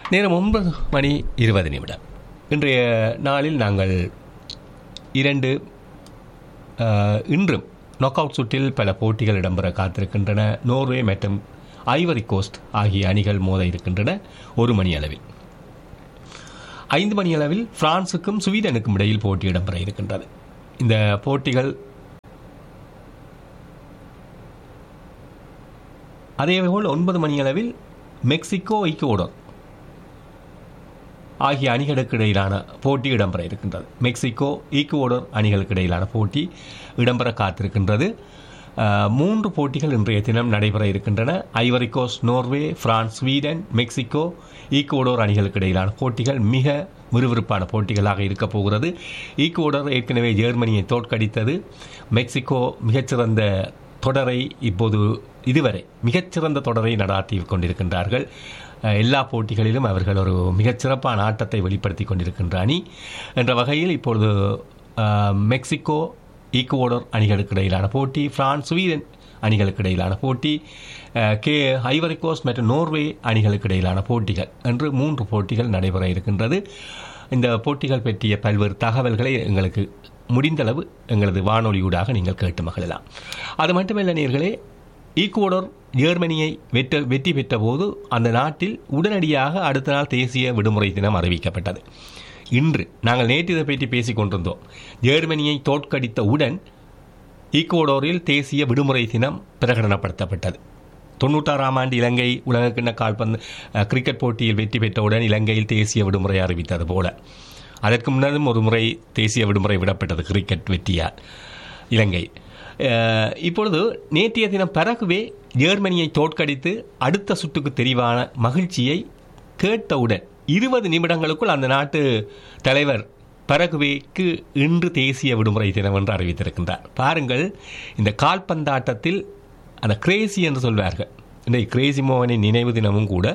நேரம் ஒன்பது மணி இருபது நிமிடம் இன்றைய நாளில் நாங்கள் இரண்டு அஹ், இன்றும் நாக் அவுட் சுற்றில் பல போட்டிகள் இடம்பெற காத்திருக்கின்றன நோர்வே மற்றும் ஐவரி கோஸ்ட் ஆகிய அணிகள் மோத இருக்கின்றன ஒரு மணி அளவில் ஐந்து மணி அளவில் பிரான்சுக்கும் ஸ்வீடனுக்கும் இடையில் போட்டி இடம்பெற இருக்கின்றது இந்த போட்டிகள் அதேபோல் ஒன்பது மணி அளவில் மெக்சிகோ ஈக்குவடோர் ஆகிய அணிகளுக்கு இடையிலான போட்டி இடம்பெற இருக்கின்றது மெக்சிகோ ஈக்குவடோர் அணிகளுக்கு இடையிலான போட்டி இடம்பெற காத்திருக்கின்றது அஹ், மூன்று போட்டிகள் இன்றைய தினம் நடைபெற இருக்கின்றன Ivory Coast Norway France Sweden Mexico Ecuador அணிகளுக்கு இடையிலான போட்டிகள் மிக விறுவிறுப்பான போட்டிகளாக இருக்கப் போகிறது ஈக்குவடோர் ஏற்கனவே ஜெர்மனியை தோற்கடித்தது மெக்சிகோ மிகச்சிறந்த தொடரை இப்போது இதுவரை மிகச்சிறந்த தொடரை நடாத்தி கொண்டிருக்கின்றார்கள் அஹ், எல்லா போட்டிகளிலும் அவர்கள் ஒரு மிகச்சிறப்பான ஆட்டத்தை வெளிப்படுத்தி கொண்டிருக்கின்ற அணி என்ற வகையில் இப்பொழுது அஹ், மெக்சிகோ ஈக்குவடோர் அணிகளுக்கு இடையிலான போட்டி பிரான்ஸ் ஸ்வீடன் அணிகளுக்கு இடையிலான போட்டி அஹ், கே ஐவரி கோஸ்ட் மற்றும் நோர்வே அணிகளுக்கு இடையிலான போட்டிகள் என்று மூன்று போட்டிகள் நடைபெற இருக்கின்றது இந்த போட்டிகள் பற்றிய பல்வேறு தகவல்களை எங்களுக்கு முடிந்தளவு எங்களது வானொலியூடாக நீங்கள் கேட்டு மகிழலாம் அது மட்டுமல்ல நேர்களே ஈக்குவடோர் ஜெர்மனியை வெற்ற வெற்றி பெற்ற போது அந்த நாட்டில் உடனடியாக அடுத்த நாள் தேசிய விடுமுறை தினம் அறிவிக்கப்பட்டது இன்று நாங்கள் நேற்று இதை பற்றி பேசிக் கொண்டிருந்தோம் ஜெர்மனியை தோற்கடித்தவுடன் ஈக்குவடோரில் தேசிய விடுமுறை தினம் பிரகடனப்படுத்தப்பட்டது தொண்ணூற்றாறாம் ஆண்டு இலங்கை உலகக்கிண்ண கால்பந்து அஹ், கிரிக்கெட் போட்டியில் வெற்றி பெற்றவுடன் இலங்கையில் தேசிய விடுமுறை அறிவித்தது போல அதற்கு முன்னரும் ஒரு முறை தேசிய விடுமுறை விடப்பட்டது கிரிக்கெட் வெற்றியால் இலங்கை அஹ், இப்பொழுது நேற்றைய தினம் பிறகுவே ஜெர்மனியை தோற்கடித்து அடுத்த சுற்றுக்கு தெரிவான மகிழ்ச்சியை கேட்டவுடன் இருபது நிமிடங்களுக்குள் அந்த நாட்டு தலைவர் பரகுவேக்கு இன்று தேசிய விடுமுறை தினம் என்று அறிவித்திருக்கின்றார் பாருங்கள் இந்த கால்பந்தாட்டத்தில் அந்த கிரேசி என்று சொல்வார்கள் இந்த கிரேசி மோகனின் நினைவு தினமும் கூட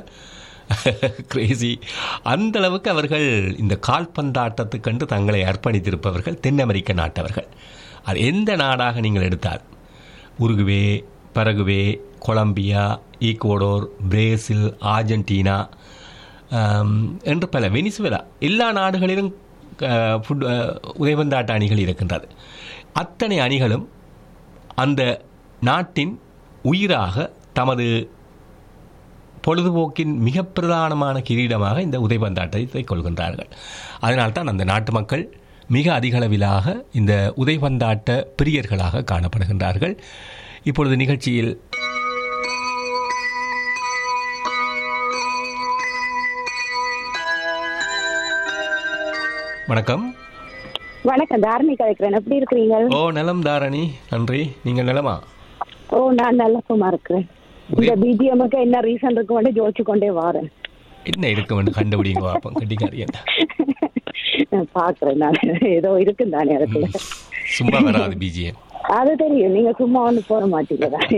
கிரேசி அந்த அளவுக்கு அவர்கள் இந்த கால்பந்தாட்டத்துக்கென்று தங்களை அர்ப்பணித்திருப்பவர்கள் தென் அமெரிக்க நாட்டவர்கள் அது எந்த நாடாக நீங்கள் எடுத்தால் Uruguay Paraguay Colombia Ecuador Brazil Argentina ஆம், என்று பல வெனிசுவேலா எல்லா நாடுகளிலும் அஹ், ஃபுட் அஹ், உதைபந்தாட்ட அணிகள் இருக்கின்றது அத்தனை அணிகளும் அந்த நாட்டின் உயிராக தமது பொழுதுபோக்கின் மிக பிரதானமான கிரீடமாக இந்த உதைபந்தாட்டத்தை கொள்கின்றார்கள் அதனால்தான் அந்த நாட்டு மக்கள் மிக அதிகளவிலாக இந்த உதைபந்தாட்ட பிரியர்களாக காணப்படுகின்றார்கள் இப்பொழுது நிகழ்ச்சியில் வணக்கம் வணக்கம் தாரணி கலைக்கிறேன் எப்படி இருக்கிறீங்க ஓ நலம் தாரணி நன்றி நீங்கள் நலமா ஓ நான் நல்ல சும்மா இருக்கிறேன் இந்த பிஜிஎம்க்கு என்ன ரீசன் இருக்கு வந்து ஜோதிச்சு கொண்டே வாரேன் என்ன இருக்க வேண்டும் கண்டுபிடிங்க பாப்போம் கட்டிக்காரியன் நான் பாக்குறேன் நான் ஏதோ இருக்குன்னு தானே அதுக்குள்ள சும்மா வராது பிஜிஎம் அது தெரியும் நீங்க சும்மா வந்து போட மாட்டீங்க தானே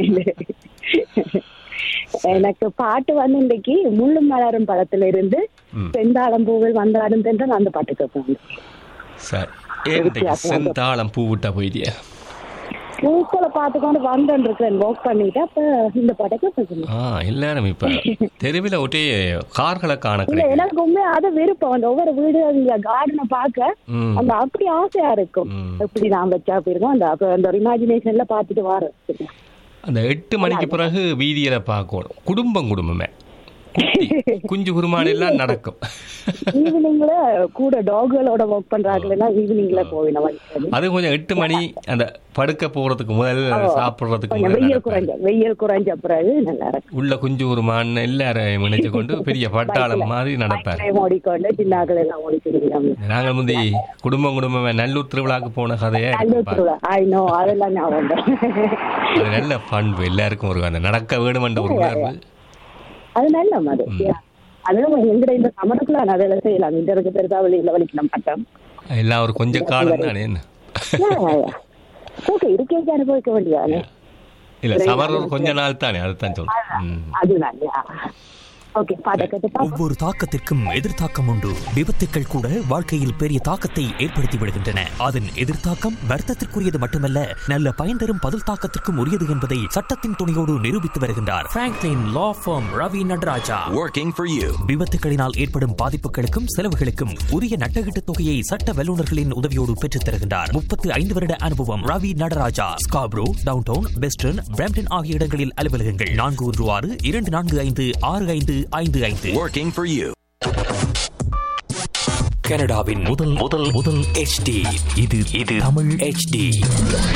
எனக்கு பாட்டு வந்து இன்னைக்கு முள்ளும் மலரும் படத்துல இருந்து ம். செந்தாளம் பூவில் வந்தாடும் தென்றல் அந்த பாட்டு கேட்கணும் சரி ஏன் செந்தாளம் பூவிட்டா போயிட்டியா பூக்களை பார்த்துக்கொண்டு வந்துட்டு இருக்கேன் வாக் பண்ணிட்டு அப்ப இந்த பாட்டை கேட்கணும் ஆ எல்லாரும் இப்ப தெருவில் ஒட்டே கார்களை காண இல்ல கிடைக்கும் எனக்கு உண்மையா அது விருப்பம் அந்த ஒவ்வொரு வீடு அந்த கார்டனை பார்க்க ம். அந்த அப்படி ஆசையா இருக்கும் ம். எப்படி நான் வச்சா போயிருக்கோம் அந்த அப்ப அந்த ஒரு இமேஜினேஷன்ல பார்த்துட்டு வரேன் அந்த எட்டு மணிக்கு பிறகு வீதியில பார்க்கணும் குடும்பம் குடும்பமே குட்டி, குஞ்சு குருமான் எல்லாம் நடக்கும் ஈவினிங்ல கூட டாகுகளோட ஒர்க் பண்றாங்கன்னா ஈவினிங்ல போவேன் வயசு அது கொஞ்சம் எட்டு மணி அந்த படுக்க போறதுக்கு முதல் சாப்பிடுறதுக்கு கொஞ்சம் முதல் வெயில் நடக்கும். குறைஞ்ச வெயில் குறைஞ்ச பிறகு நல்லா இருக்கும் உள்ள குஞ்சு குருமான் எல்லாரையும் இணைச்சு கொண்டு பெரிய பட்டாளம் மாதிரி நடப்பார் பைக்லயும் ஓடிக்கொண்டு சின்னாக்கள் எல்லாம் ஓடிக்கிட்டு நாங்கள் முந்தி குடும்பம் குடும்பமே நல்லூர் திருவிழாக்கு போன கதையா நல்ல இருக்கு பாரு. திருவிழா ஐ நோ அதெல்லாம் ஞாபகம் அது நல்ல பண்பு எல்லாருக்கும் ஒரு அந்த நடக்க வேணுமென்ற ஒரு உணர்வு அது நல்ல அது அதுவும் எங்கட இந்த சமரக்குள்ள நான் அதெல்லாம் செய்யலாம் இந்த இருக்க பெருசா வெளியில வலிக்கணும் பட்டம் எல்லாம் ஒரு கொஞ்ச காலம் தானே என்ன ஓகே இருக்கேக்கு அனுபவிக்க வேண்டியதானே இல்ல சமர் ஒரு கொஞ்ச நாள் தானே அதுதான் சொல்றேன் ம். அதுதான் யா. ஓகே பாட கேட்டு பாப்போம். ஒவ்வொரு தாக்கத்திற்கும் எதிர்த்தாக்கம் உண்டு விபத்துக்கள் கூட வாழ்க்கையில் பெரிய தாக்கத்தை ஏற்படுத்தி விடுகின்றன அதன் எதிர்த்தாக்கம் வர்த்தத்திற்குரியது மட்டுமல்ல நல்ல பயன் தரும் பதில் தாக்கத்திற்கும் உரியது என்பதை சட்டத்தின் துணையோடு நிரூபித்து வருகின்றார் Franklin law firm Ravi Nadarajah Working for you. விபத்துகளினால் ஏற்படும் பாதிப்புகளுக்கும் செலவுகளுக்கும் உரிய நட்டகீட்டு தொகையை சட்ட வல்லுநர்களின் உதவியோடு பெற்றுத் தருகின்றார் முப்பத்தி ஐந்து வருட அனுபவம் Ravi Nadarajah Scarborough downtown western Brampton ஆகிய இடங்களில் அலுவலகங்கள் நான்கு ஒன்று ஆறு இரண்டு நான்கு ஐந்து ஆறு ஐந்து ஐந்து ஐந்து Working for you. கனடாவின் முதல் முதல் முதல் HD இது இது தமிழ் HD